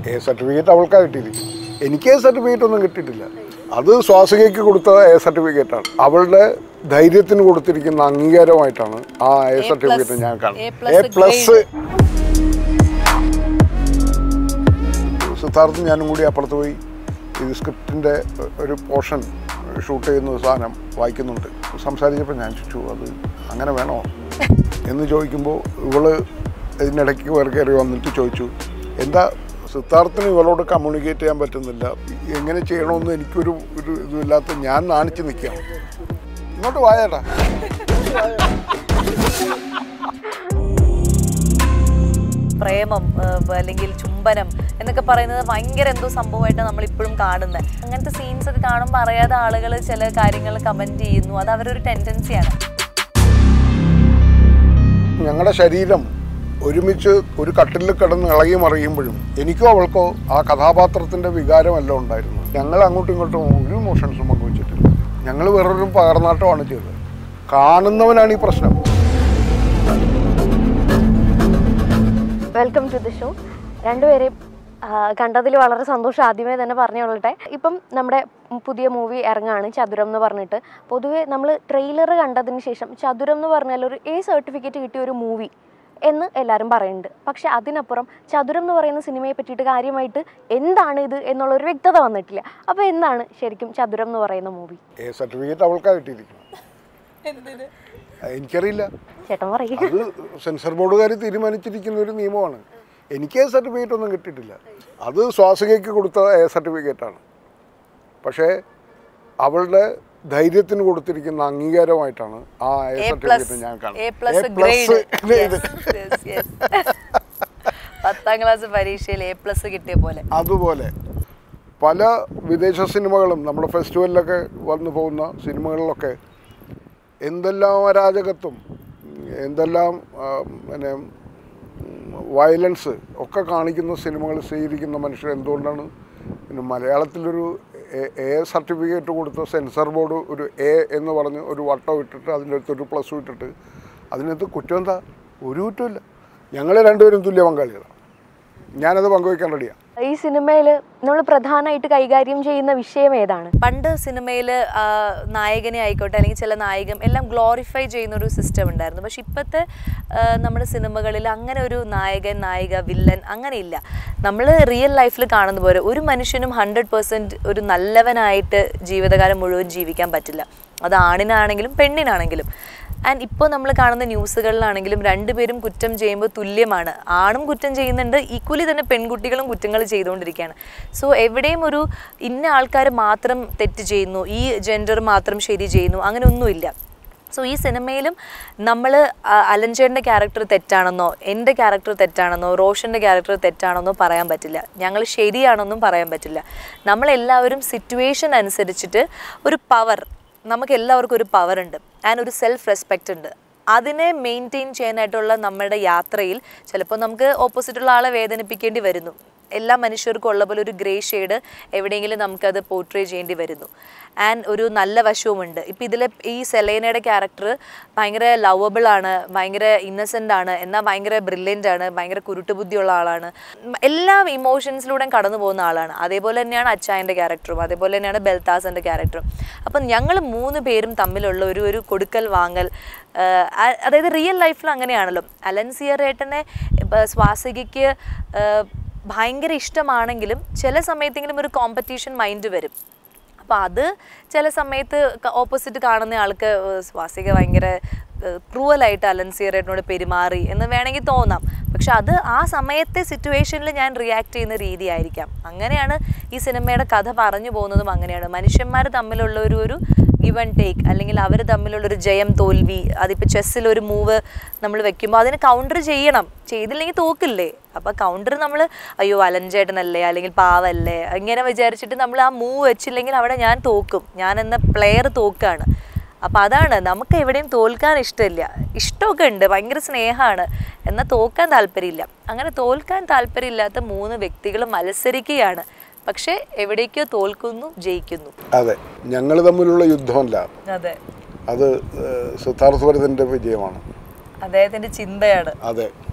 A certificate അവൾക്കാണ് കിട്ടിയിരിക്കുന്നത് എനിക്ക് A certificate ഒന്നും കിട്ടിയിട്ടില്ല അത് സ്വാസികയ്ക്ക് കൊടുത്ത എ സർട്ടിഫിക്കറ്റാണ് അവളുടെ ധൈര്യത്തിന് കൊടുത്തിരിക്കുന്ന അംഗീകാരമായിട്ടാണ് ആ എ സർട്ടിഫിക്കറ്റ് ഞാൻ A കാണുന്നത് plus എ പ്ലസ് സിദ്ധാർത്ഥ് ഞാനും കൂടി അപ്പുറത്ത് പോയി ഇത് സ്ക്രിപ്റ്റിൻ്റെ ഒരു പോർഷൻ ഷൂട്ട് ചെയ്യുന്ന സാധനം വായിക്കുന്നുണ്ട് സംസാരിച്ചപ്പോൾ ഞാൻ ചോദിച്ചു അത് അങ്ങനെ വേണോ എന്ന് ചോദിക്കുമ്പോൾ ഇവള് ഇതിനിടയ്ക്ക് വേറെ കയറി വന്നിട്ട് ചോദിച്ചു എന്താ സിദ്ധാർത്ഥിന് ഇവളോട് കമ്മ്യൂണിക്കേറ്റ് ചെയ്യാൻ പറ്റുന്നില്ല എങ്ങനെ ചെയ്യണമെന്ന് എനിക്കൊരു ഒരു ഇതുമില്ലാത്ത ഞാൻ നാണിച്ച് നിൽക്കുകയാണ് ഇങ്ങോട്ട് വായേട്ടാ പ്രേമം ഏഹ് അല്ലെങ്കിൽ ചുംബനം എന്നൊക്കെ പറയുന്നത് ഭയങ്കര എന്തോ സംഭവമായിട്ട് നമ്മൾ ഇപ്പോഴും കാണുന്നത് അങ്ങനത്തെ സീൻസ് ഒക്കെ കാണുമ്പോൾ അറിയാതെ ആളുകൾ ചില കാര്യങ്ങൾ കമന്റ് ചെയ്യുന്നു അത് അവരൊരു ടെൻഡൻസിയാണ് ഞങ്ങളുടെ ശരീരം ഒരുമിച്ച് ഒരു കട്ടിലിൽ കിടന്ന് ഇളകി മറിയുമ്പോഴും എനിക്കോ അവൾക്കോ ആ കഥാപാത്രത്തിൻ്റെ വികാരമല്ല ഉണ്ടായിരുന്നു ഞങ്ങൾ അങ്ങോട്ടും ഇങ്ങോട്ടും ഒരു ഇമോഷൻസും പങ്കുവച്ചിട്ടില്ല ഞങ്ങൾ വേറൊരു പകർന്നാട്ടമാണ് ചെയ്തത് കാണുന്നവനാണ് ഈ പ്രശ്നം വെൽക്കം ടു ദി ഷോ രണ്ടുപേരെയും കണ്ടതിൽ വളരെ സന്തോഷം ആദ്യമേ തന്നെ പറഞ്ഞുകൊള്ളട്ടെ ഇപ്പം നമ്മുടെ പുതിയ മൂവി ഇറങ്ങാണ് ചതുരം എന്ന് പറഞ്ഞിട്ട് പൊതുവെ നമ്മൾ ട്രെയിലർ കണ്ടതിന് ശേഷം ചതുരം എന്ന് പറഞ്ഞാൽ ഒരു എ സർട്ടിഫിക്കറ്റ് കിട്ടിയ ഒരു മൂവി എന്ന് എല്ലാവരും പറയുന്നുണ്ട് പക്ഷെ അതിനപ്പുറം ചതുരം എന്ന് പറയുന്ന സിനിമയെ പറ്റിയിട്ട് കാര്യമായിട്ട് എന്താണ് ഇത് എന്നുള്ളൊരു വ്യക്തത വന്നിട്ടില്ല അപ്പോൾ എന്താണ് ശരിക്കും ചതുരം എന്ന് പറയുന്ന മൂവി എ സർട്ടിഫിക്കറ്റ് അവൾക്കാണ് കിട്ടിയിരിക്കുന്നത് എനിക്കറിയില്ല ചേട്ടൻ പറയും അത് സെൻസർ ബോർഡുകാർ തീരുമാനിച്ചിരിക്കുന്ന ഒരു നിയമമാണ് എനിക്ക് എ സർട്ടിഫിക്കറ്റ് ഒന്നും കിട്ടിയിട്ടില്ല അത് സ്വാസികയ്ക്ക് കൊടുത്ത എ സർട്ടിഫിക്കറ്റാണ് പക്ഷേ അവളുടെ ധൈര്യത്തിന് കൊടുത്തിരിക്കുന്ന അംഗീകാരമായിട്ടാണ് ആ എ എ സർട്ടിഫിക്കറ്റ് പ്ലസ് ഞാൻ എ കാണുന്നത് plus A plus grade grade. പത്താം ക്ലാസ് പരീക്ഷയിൽ എ പ്ലസ് കിട്ടിയ പോലെ അതുപോലെ പല വിദേശ സിനിമകളും നമ്മുടെ ഫെസ്റ്റിവലിലൊക്കെ വന്നു പോകുന്ന സിനിമകളിലൊക്കെ എന്തെല്ലാം അരാജകത്വം എന്തെല്ലാം ആ, പിന്നെ വയലൻസ് ഒക്കെ കാണിക്കുന്ന സിനിമകൾ സ്വീകരിക്കുന്ന മനുഷ്യർ എന്തുകൊണ്ടാണ് പിന്നെ മലയാളത്തിലൊരു എ- എ സർട്ടിഫിക്കറ്റ് കൊടുത്ത സെൻസർ ബോർഡ് ഒരു എ എന്ന് പറഞ്ഞ് ഒരു വട്ടം ഇട്ടിട്ട് അതിൻ്റെ അടുത്ത് ഒരു പ്ലസ് ഇട്ടിട്ട് അതിനകത്ത് കുറ്റം എന്താ ഒരു കുറ്റമില്ല ഞങ്ങൾ രണ്ടുപേരും തുല്യ പങ്കാളികളാണ് ഞാനത് പങ്കുവയ്ക്കാൻ റെഡിയാണ് ഈ സിനിമയിൽ നമ്മൾ പ്രധാനമായിട്ട് കൈകാര്യം ചെയ്യുന്ന വിഷയം ഏതാണ് പണ്ട് സിനിമയിൽ നായകനെ ആയിക്കോട്ടെ അല്ലെങ്കിൽ ചില നായകം എല്ലാം ഗ്ലോറിഫൈ ചെയ്യുന്ന ഒരു സിസ്റ്റം ഉണ്ടായിരുന്നു പക്ഷെ ഇപ്പോഴത്തെ നമ്മുടെ സിനിമകളിൽ അങ്ങനെ ഒരു നായകൻ നായിക വില്ലൻ അങ്ങനെയില്ല നമ്മൾ റിയൽ ലൈഫിൽ കാണുന്ന പോലെ ഒരു മനുഷ്യനും ഹൺഡ്രഡ് പെർസെൻറ്റ് ഒരു നല്ലവനായിട്ട് ജീവിതകാലം മുഴുവൻ ജീവിക്കാൻ പറ്റില്ല അത് ആണിനാണെങ്കിലും പെണ്ണിനാണെങ്കിലും ആൻഡ് ഇപ്പോൾ നമ്മൾ കാണുന്ന ന്യൂസുകളിലാണെങ്കിലും രണ്ടുപേരും കുറ്റം ചെയ്യുമ്പോൾ തുല്യമാണ് ആണും കുറ്റം ചെയ്യുന്നുണ്ട് ഈക്വലി തന്നെ പെൺകുട്ടികളും കുറ്റങ്ങൾ ചെയ്തുകൊണ്ടിരിക്കുകയാണ് സോ എവിടെയും ഒരു ഇന്ന ആൾക്കാർ മാത്രം തെറ്റ് ചെയ്യുന്നു ഈ ജെൻഡർ മാത്രം ശരി ചെയ്യുന്നു അങ്ങനെ ഒന്നുമില്ല സോ ഈ സിനിമയിലും നമ്മൾ അലഞ്ചേൻ്റെ ക്യാരക്ടർ തെറ്റാണെന്നോ എൻ്റെ ക്യാരക്ടർ തെറ്റാണെന്നോ റോഷൻ്റെ ക്യാരക്ടർ തെറ്റാണെന്നോ പറയാൻ പറ്റില്ല ഞങ്ങൾ ശരിയാണെന്നും പറയാൻ പറ്റില്ല നമ്മളെല്ലാവരും സിറ്റുവേഷൻ അനുസരിച്ചിട്ട് ഒരു പവർ നമുക്ക് എല്ലാവർക്കും ഒരു പവർ ഉണ്ട് ആൻഡ് ഒരു സെൽഫ് റെസ്പെക്റ്റ് ഉണ്ട് അതിനെ മെയിൻറ്റെയിൻ ചെയ്യാനായിട്ടുള്ള നമ്മുടെ യാത്രയിൽ ചിലപ്പോൾ നമുക്ക് ഓപ്പോസിറ്റുള്ള ആളെ വേദനിപ്പിക്കേണ്ടി വരുന്നു എല്ലാ മനുഷ്യർക്കും ഉള്ള പോലെ ഒരു ഗ്രേ ഷെയ്ഡ് എവിടെയെങ്കിലും നമുക്കത് പോർട്രേ ചെയ്യേണ്ടി വരുന്നു ആൻഡ് ഒരു നല്ല വശവുമുണ്ട് ഇപ്പം ഇതിലെ ഈ സെലേനയുടെ ക്യാരക്ടർ ഭയങ്കര ലവബിൾ ആണ് ഭയങ്കര ഇന്നസെൻ്റ് ആണ് എന്നാൽ ഭയങ്കര ബ്രില്യൻ്റ് ആണ് ഭയങ്കര കുരുട്ടുബുദ്ധിയുള്ള ആളാണ് ഉം, എല്ലാ ഇമോഷൻസിലൂടെയും കടന്നു പോകുന്ന ആളാണ് അതേപോലെ തന്നെയാണ് അച്ചായൻ്റെ ക്യാരക്ടറും അതേപോലെ തന്നെയാണ് ബെൽത്താസിൻ്റെ ക്യാരക്ടറും അപ്പം ഞങ്ങൾ മൂന്ന് പേരും തമ്മിലുള്ള ഒരു ഒരു കൊടുക്കൽ വാങ്ങൽ ആഹ് ആ- അതായത് റിയൽ ലൈഫിൽ അങ്ങനെയാണല്ലോ അലൻസിയറേട്ടനെ ഇപ്പം സ്വാസികയ്ക്ക് ആഹ് ഭയങ്കര ഇഷ്ടമാണെങ്കിലും ചില സമയത്തെങ്കിലും ഒരു കോമ്പറ്റീഷൻ മൈൻഡ് വരും അപ്പോൾ അത് ചില സമയത്ത് ഓപ്പോസിറ്റ് കാണുന്ന ആൾക്ക് ഏഹ് സ്വാസിക ഭയങ്കര ക്രൂവലായിട്ട് അലൻസിയറേറ്റിനോട് പെരുമാറി എന്ന് വേണമെങ്കിൽ തോന്നാം പക്ഷെ അത് ആ സമയത്തെ സിറ്റുവേഷനിൽ ഞാൻ റിയാക്ട് ചെയ്യുന്ന രീതിയായിരിക്കാം അങ്ങനെയാണ് ഈ സിനിമയുടെ കഥ പറഞ്ഞു പോകുന്നതും അങ്ങനെയാണ് മനുഷ്യന്മാർ തമ്മിലുള്ള ഒരു ഒരു ഗിവ് ആൻഡ് ടേക്ക് അല്ലെങ്കിൽ അവർ തമ്മിലുള്ളൊരു ജയം തോൽവി അതിപ്പോൾ ചെസ്സിൽ ഒരു മൂവ് നമ്മൾ വെക്കുമ്പോൾ അതിന് കൗണ്ടർ ചെയ്യണം ചെയ്തില്ലെങ്കിൽ തോക്കില്ലേ അപ്പോൾ കൗണ്ടർ നമ്മൾ അയ്യോ അലഞ്ചേട്ടനല്ലേ അല്ലെങ്കിൽ പാവല്ലേ ഇങ്ങനെ വിചാരിച്ചിട്ട് നമ്മൾ ആ മൂവ് വെച്ചില്ലെങ്കിൽ അവിടെ ഞാൻ തോക്കും ഞാൻ എന്ന പ്ലെയർ തോക്കാണ് അപ്പം അതാണ് നമുക്ക് എവിടെയും തോൽക്കാൻ ഇഷ്ടമില്ല ഇഷ്ടമൊക്കെ ഉണ്ട് ഭയങ്കര സ്നേഹമാണ് എന്നാൽ തോക്കാൻ താല്പര്യമില്ല അങ്ങനെ തോൽക്കാൻ താല്പര്യമില്ലാത്ത മൂന്ന് വ്യക്തികൾ മത്സരിക്കുകയാണ് പക്ഷേ എവിടേക്കോ തോൽക്കുന്നു ജയിക്കുന്നു അതെ ഞങ്ങൾ തമ്മിലുള്ള യുദ്ധമല്ല അതെ അത് ഏഹ്, സിദ്ധാർത്ഥ ഭരതൻ്റെ വിജയമാണ് അദ്ദേഹത്തിൻ്റെ ചിന്തയാണ് അതെ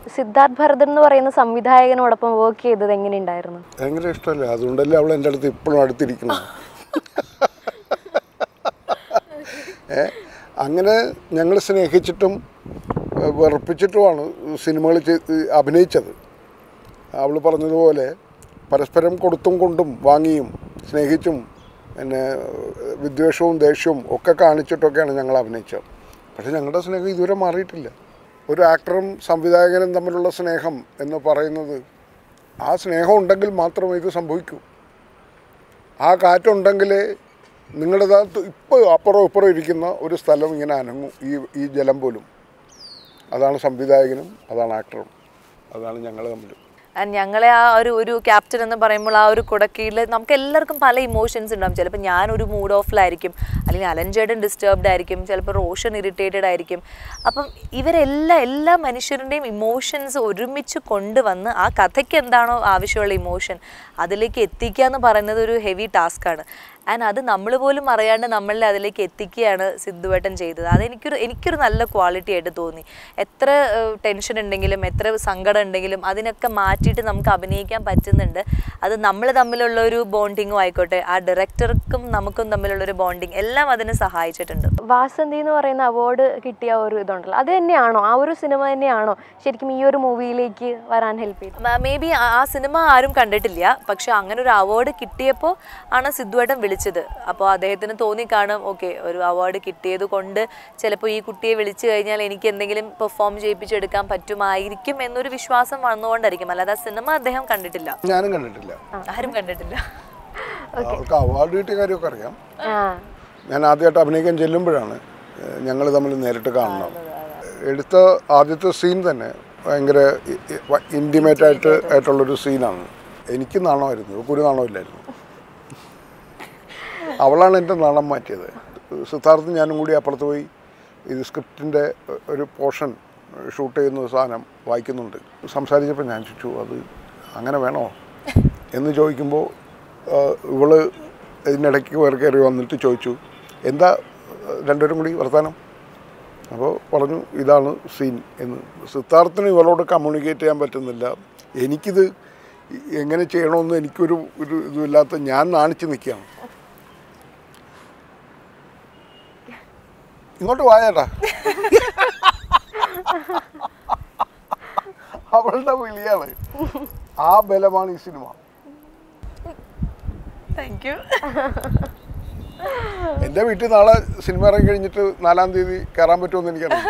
സിദ്ധാർത്ഥ് ഭരതൻ എന്ന് പറയുന്ന സംവിധായകനോടൊപ്പം വർക്ക് ചെയ്തത് എങ്ങനെയുണ്ടായിരുന്നു ഭയങ്കര ഇഷ്ടമല്ലേ അതുകൊണ്ടല്ലേ അവൾ എൻ്റെ അടുത്ത് ഇപ്പോഴും അടുത്തിരിക്കുന്നത് ഏ അങ്ങനെ ഞങ്ങൾ സ്നേഹിച്ചിട്ടും ഏ, വെറുപ്പിച്ചിട്ടുമാണ് സിനിമകൾ അഭിനയിച്ചത് അവൾ പറഞ്ഞതുപോലെ പരസ്പരം കൊടുത്തും കൊണ്ടും വാങ്ങിയും സ്നേഹിച്ചും പിന്നെ വിദ്വേഷവും ദേഷ്യവും ഒക്കെ കാണിച്ചിട്ടൊക്കെയാണ് ഞങ്ങൾ അഭിനയിച്ചത് പക്ഷേ ഞങ്ങളുടെ സ്നേഹം ഇതുവരെ മാറിയിട്ടില്ല ഒരു ആക്ടറും സംവിധായകനും തമ്മിലുള്ള സ്നേഹം എന്ന് പറയുന്നത് ആ സ്നേഹം ഉണ്ടെങ്കിൽ മാത്രമേ ഇത് സംഭവിക്കൂ ആ കാറ്റുണ്ടെങ്കിൽ നിങ്ങളുടെ ഇപ്പോൾ അപ്പുറം ഇപ്പുറം ഇരിക്കുന്ന ഒരു സ്ഥലം ഇങ്ങനെ അനങ്ങും ഈ ഈ ജലം പോലും അതാണ് സംവിധായകനും അതാണ് ആക്ടറും അതാണ് ഞങ്ങൾ തമ്മിൽ ആൻഡ് ഞങ്ങളെ ആ ഒരു ഒരു ക്യാപ്റ്റൻ എന്ന് പറയുമ്പോൾ ആ ഒരു കുടക്കീഴിൽ നമുക്ക് എല്ലാവർക്കും പല ഇമോഷൻസ് ഉണ്ടാവും ചിലപ്പോൾ ഞാനൊരു മൂഡ് ഓഫിലായിരിക്കും അല്ലെങ്കിൽ അലഞ്ചേടൻ ഡിസ്റ്റർബ്ഡ് ആയിരിക്കും ചിലപ്പോൾ റോഷൻ ഇറിറ്റേറ്റഡ് ആയിരിക്കും അപ്പം ഇവരെല്ലാം എല്ലാ മനുഷ്യരുടെയും ഇമോഷൻസ് ഒരുമിച്ച് കൊണ്ടുവന്ന് ആ കഥയ്ക്ക് എന്താണോ ആവശ്യമുള്ള ഇമോഷൻ അതിലേക്ക് എത്തിക്കുക എന്ന് പറയുന്നത് ഒരു ഹെവി ടാസ്ക്കാണ് ആൻഡ് അത് നമ്മൾ പോലും അറിയാണ്ട് നമ്മളെ അതിലേക്ക് എത്തിക്കുകയാണ് സിദ്ധുവേട്ടൻ ചെയ്തത് അതെനിക്കൊരു എനിക്കൊരു നല്ല ക്വാളിറ്റി ആയിട്ട് തോന്നി എത്ര ടെൻഷൻ ഉണ്ടെങ്കിലും എത്ര സങ്കടം ഉണ്ടെങ്കിലും അതിനൊക്കെ മാറ്റിയിട്ട് നമുക്ക് അഭിനയിക്കാൻ പറ്റുന്നുണ്ട് അത് നമ്മൾ തമ്മിലുള്ള ഒരു ബോണ്ടിങ്ങും ആയിക്കോട്ടെ ആ ഡയറക്ടർക്കും നമുക്കും തമ്മിലുള്ള ഒരു ബോണ്ടിങ് എല്ലാം അതിന് സഹായിച്ചിട്ടുണ്ട് വാസന്തി എന്ന് പറയുന്ന അവാർഡ് കിട്ടിയ ഒരു ഇതുണ്ടല്ലോ അത് തന്നെയാണോ ആ ഒരു സിനിമ തന്നെയാണോ ശരിക്കും ഈ ഒരു മൂവിയിലേക്ക് വരാൻ ഹെൽപ്പ് ചെയ്തത് മേ ബി ആ സിനിമ ആരും കണ്ടിട്ടില്ല പക്ഷെ അങ്ങനെ ഒരു അവാർഡ് കിട്ടിയപ്പോൾ ആണ് സിദ്ധുവേട്ടൻ വിളിച്ചത് അപ്പോൾ അദ്ദേഹത്തിന് തോന്നിക്കാണും ഓക്കെ ഒരു അവാർഡ് കിട്ടിയത് കൊണ്ട് ചിലപ്പോൾ ഈ കുട്ടിയെ വിളിച്ചു കഴിഞ്ഞാൽ എനിക്ക് എന്തെങ്കിലും പെർഫോം ചെയ്യിപ്പിച്ചെടുക്കാൻ പറ്റുമായിരിക്കും എന്നൊരു വിശ്വാസം വന്നുകൊണ്ടായിരിക്കും അല്ലാതെ ആ സിനിമ അദ്ദേഹം കണ്ടിട്ടില്ല ഞാനും കണ്ടിട്ടില്ല ആരും കണ്ടിട്ടില്ല അവർക്ക് അവാർഡ് കിട്ടിയ കാര്യമൊക്കെ അറിയാം ആ ഞാൻ ആദ്യമായിട്ട് അഭിനയിക്കാൻ ചെല്ലുമ്പോഴാണ് ഞങ്ങൾ തമ്മിൽ നേരിട്ട് കാണുന്നത് എടുത്ത ആദ്യത്തെ സീൻ തന്നെ ഭയങ്കര ഇൻറ്റിമേറ്റ് ആയിട്ട് ആയിട്ടുള്ളൊരു സീനാണ് എനിക്ക് നാണമായിരുന്നു ഇവൾക്ക് ഒരു നാണമില്ലായിരുന്നു അവളാണ് എൻ്റെ നാണം മാറ്റിയത് സിദ്ധാർത്ഥ് ഞാനും കൂടി അപ്പുറത്ത് പോയി ഇത് സ്ക്രിപ്റ്റിൻ്റെ ഒരു പോർഷൻ ഷൂട്ട് ചെയ്യുന്ന സാധനം വായിക്കുന്നുണ്ട് സംസാരിച്ചപ്പോൾ ഞാൻ ചോദിച്ചു അത് അങ്ങനെ വേണോ എന്ന് ചോദിക്കുമ്പോൾ ആ, ഇവള് ഇതിനിടയ്ക്ക് വേറെ കയറി വന്നിട്ട് ചോദിച്ചു എന്താ രണ്ടുപേരും കൂടി വർത്താനം അപ്പോൾ പറഞ്ഞു ഇതാണ് സീൻ എന്ന് സിദ്ധാർത്ഥിന് ഇവളോട് കമ്മ്യൂണിക്കേറ്റ് ചെയ്യാൻ പറ്റുന്നില്ല എനിക്കിത് എങ്ങനെ ചെയ്യണമെന്ന് എനിക്കൊരു ഒരു ഇതുമില്ലാത്ത ഞാൻ നാണിച്ച് നിൽക്കുകയാണ് ഇങ്ങോട്ട് വായേട്ടാ അവളുടെ വിളിയാണ് ആ ബലമാണ് ഈ സിനിമ താങ്ക് യു എൻ്റെ വീട്ടിൽ നാളെ സിനിമ ഇറങ്ങി കഴിഞ്ഞിട്ട് നാലാം തീയതി കയറാൻ പറ്റുമെന്ന് എനിക്കറിയാം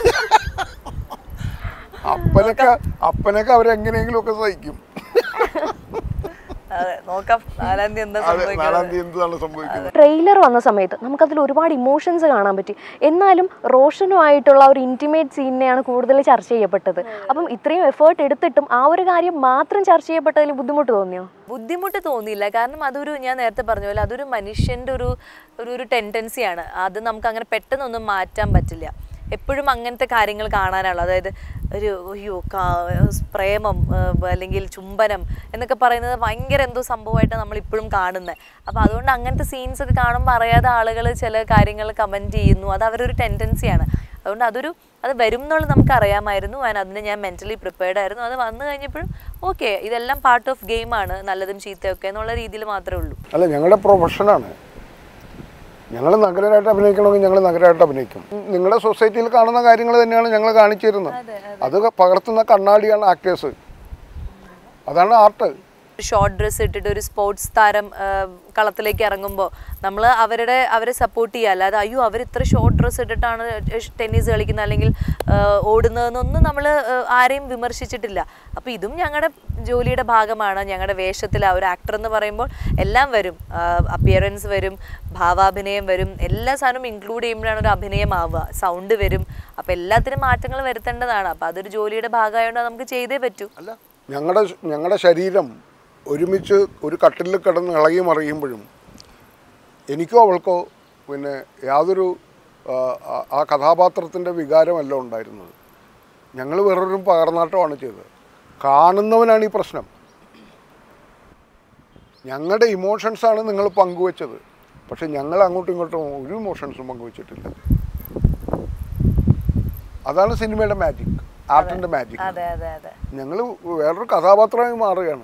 അപ്പനൊക്കെ അപ്പനൊക്കെ അവരെങ്ങനെയെങ്കിലും ഒക്കെ സഹിക്കും അതെ നോക്കാം നാലാം തീയതി എന്താ അതെ നാലാം സംഭവിക്കുന്നത് തീയതി എന്താണ് സംഭവിക്കുന്നത് ട്രെയിലർ വന്ന സമയത്ത് നമുക്കതിൽ ഒരുപാട് ഇമോഷൻസ് കാണാൻ പറ്റി എന്നാലും റോഷനുമായിട്ടുള്ള ഒരു ഇൻറ്റിമേറ്റ് സീനിനെയാണ് കൂടുതൽ ചർച്ച ചെയ്യപ്പെട്ടത് അപ്പം ഇത്രയും എഫേർട്ട് എടുത്തിട്ടും ആ ഒരു കാര്യം മാത്രം ചർച്ച ചെയ്യപ്പെട്ടതിൽ ബുദ്ധിമുട്ട് തോന്നിയോ ബുദ്ധിമുട്ട് തോന്നിയില്ല കാരണം അതൊരു ഞാൻ നേരത്തെ പറഞ്ഞ പോലെ അതൊരു മനുഷ്യൻ്റെ ഒരു ഒരു ഒരു ടെൻഡൻസിയാണ് അത് നമുക്ക് അങ്ങനെ പെട്ടെന്നൊന്നും മാറ്റാൻ പറ്റില്ല എപ്പോഴും അങ്ങനത്തെ കാര്യങ്ങൾ കാണാനാണ് അതായത് ഒരു അയ്യോ കാ- പ്രേമം ആ, അല്ലെങ്കിൽ ചുംബനം എന്നൊക്കെ പറയുന്നത് ഭയങ്കര എന്തോ സംഭവമായിട്ട് നമ്മൾ ഇപ്പോഴും കാണുന്നത് അപ്പോൾ അതുകൊണ്ട് അങ്ങനത്തെ സീൻസ് ഒക്കെ കാണുമ്പോൾ അറിയാതെ ആളുകൾ ചില കാര്യങ്ങൾ കമൻറ്റ് ചെയ്യുന്നു അത് അവരൊരു ടെൻഡൻസിയാണ് അതുകൊണ്ട് അതൊരു അത് വരും എന്നുള്ളത് നമുക്ക് അറിയാമായിരുന്നു ആൻഡ് അതിന് ഞാൻ മെൻ്റലി പ്രിപ്പയർഡ് ആയിരുന്നു അത് വന്നു കഴിഞ്ഞപ്പോഴും ഓക്കെ ഇതെല്ലാം പാർട്ട് ഓഫ് ഗെയിമാണ് നല്ലതും ചീത്തയൊക്കെ എന്നുള്ള രീതിയിൽ മാത്രമേ ഉള്ളൂ അല്ല ഞങ്ങളുടെ പ്രൊഫഷനാണ് ഞങ്ങൾ നഗരമായിട്ട് അഭിനയിക്കണമെങ്കിൽ ഞങ്ങൾ നഗരമായിട്ട് അഭിനയിക്കും നിങ്ങളുടെ സൊസൈറ്റിയിൽ കാണുന്ന കാര്യങ്ങൾ തന്നെയാണ് ഞങ്ങൾ കാണിച്ചു തരുന്നത് അത് പകർത്തുന്ന കണ്ണാടിയാണ് ആക്ടേഴ്സ് അതാണ് ആർട്ട് ഷോർട്ട് ഡ്രസ്സ് ഇട്ടിട്ട് ഒരു സ്പോർട്സ് താരം ആ, കളത്തിലേക്ക് ഇറങ്ങുമ്പോൾ നമ്മൾ അവരുടെ അവരെ സപ്പോർട്ട് ചെയ്യുക അല്ലാതെ അയ്യോ അവർ ഇത്ര ഷോർട്ട് ഡ്രസ്സ് ഇട്ടിട്ടാണ് ടെന്നീസ് കളിക്കുന്നത് അല്ലെങ്കിൽ ആ, ഓടുന്നതെന്നൊന്നും നമ്മൾ ആരെയും വിമർശിച്ചിട്ടില്ല അപ്പോൾ ഇതും ഞങ്ങളുടെ ജോലിയുടെ ഭാഗമാണ് ഞങ്ങളുടെ വേഷത്തിൽ ആ ഒരു ആക്ടർ എന്ന് പറയുമ്പോൾ എല്ലാം വരും അപ്പിയറൻസ് വരും ഭാവാഭിനയം വരും എല്ലാ സാധനവും ഇൻക്ലൂഡ് ചെയ്യുമ്പോഴാണ് ഒരു അഭിനയമാവുക സൗണ്ട് വരും അപ്പോൾ എല്ലാത്തിനും മാറ്റങ്ങൾ വരുത്തേണ്ടതാണ് അപ്പോൾ അതൊരു ജോലിയുടെ ഭാഗമായതുകൊണ്ട് നമുക്ക് ചെയ്തേ പറ്റൂ അല്ല ഞങ്ങളുടെ ഞങ്ങളുടെ ശരീരം ഒരുമിച്ച് ഒരു കട്ടിലിൽ കിടന്ന് ഇളകി മറിയുമ്പോഴും എനിക്കോ അവൾക്കോ പിന്നെ യാതൊരു ആ, ആ- ആ കഥാപാത്രത്തിൻ്റെ വികാരമല്ല ഉണ്ടായിരുന്നത് ഞങ്ങൾ വേറൊരു പകർന്നാട്ടമാണ് ചെയ്തത് കാണുന്നവനാണ് ഈ പ്രശ്നം ഞങ്ങളുടെ ഇമോഷൻസാണ് നിങ്ങൾ പങ്കുവച്ചത് പക്ഷെ ഞങ്ങൾ അങ്ങോട്ടും ഇങ്ങോട്ടും ഒരു ഇമോഷൻസും പങ്കുവച്ചിട്ടില്ല അതാണ് സിനിമയുടെ മാജിക് ആർട്ടിൻ്റെ മാജിക് അതെ അതെ അതെ ഞങ്ങൾ വേറൊരു കഥാപാത്രമായി മാറുകയാണ്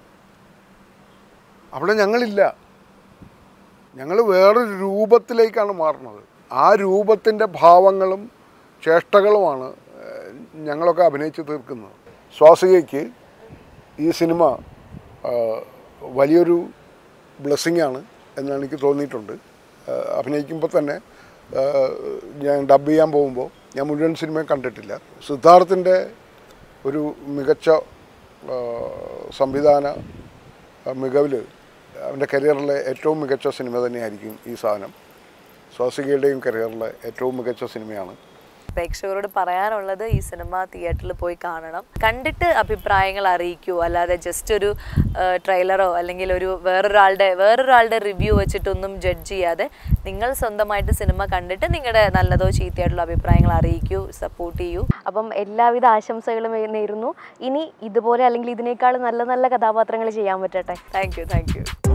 അവിടെ ഞങ്ങളില്ല ഞങ്ങൾ വേറൊരു രൂപത്തിലേക്കാണ് മാറുന്നത് ആ രൂപത്തിൻ്റെ ഭാവങ്ങളും ചേഷ്ടകളുമാണ് ഏഹ്, ഞങ്ങളൊക്കെ അഭിനയിച്ച് തീർക്കുന്നത് സ്വാസികയ്ക്ക് ഈ സിനിമ ആ, വലിയൊരു ബ്ലെസ്സിങ് ആണ് എന്നാണ് എനിക്ക് തോന്നിയിട്ടുണ്ട് ആ, അഭിനയിക്കുമ്പോൾ തന്നെ ആ, ഞാൻ ഡബ് ചെയ്യാൻ പോകുമ്പോൾ ഞാൻ മുഴുവൻ സിനിമയും കണ്ടിട്ടില്ല സിദ്ധാർത്ഥിൻ്റെ ഒരു മികച്ച ആ, സംവിധാന മികവിൽ അവൻ്റെ കരിയറിലെ ഏറ്റവും മികച്ച സിനിമ തന്നെയായിരിക്കും ഈ സാധനം സ്വാസികയുടെയും കരിയറിലെ ഏറ്റവും മികച്ച സിനിമയാണ് പ്രേക്ഷകരോട് പറയാനുള്ളത് ഈ സിനിമ തിയേറ്ററിൽ പോയി കാണണം കണ്ടിട്ട് അഭിപ്രായങ്ങൾ അറിയിക്കൂ അല്ലാതെ ജസ്റ്റ് ഒരു ട്രെയിലറോ അല്ലെങ്കിൽ ഒരു വേറൊരാളുടെ വേറൊരാളുടെ റിവ്യൂ വെച്ചിട്ടൊന്നും ജഡ്ജ് ചെയ്യാതെ നിങ്ങൾ സ്വന്തമായിട്ട് സിനിമ കണ്ടിട്ട് നിങ്ങളുടെ നല്ലതോ ചീത്തയായിട്ടുള്ള അഭിപ്രായങ്ങൾ അറിയിക്കൂ സപ്പോർട്ട് ചെയ്യൂ അപ്പം എല്ലാവിധ ആശംസകളും നേരുന്നു ഇനി ഇതുപോലെ അല്ലെങ്കിൽ ഇതിനേക്കാൾ നല്ല നല്ല കഥാപാത്രങ്ങൾ ചെയ്യാൻ പറ്റട്ടെ താങ്ക് യു താങ്ക് യു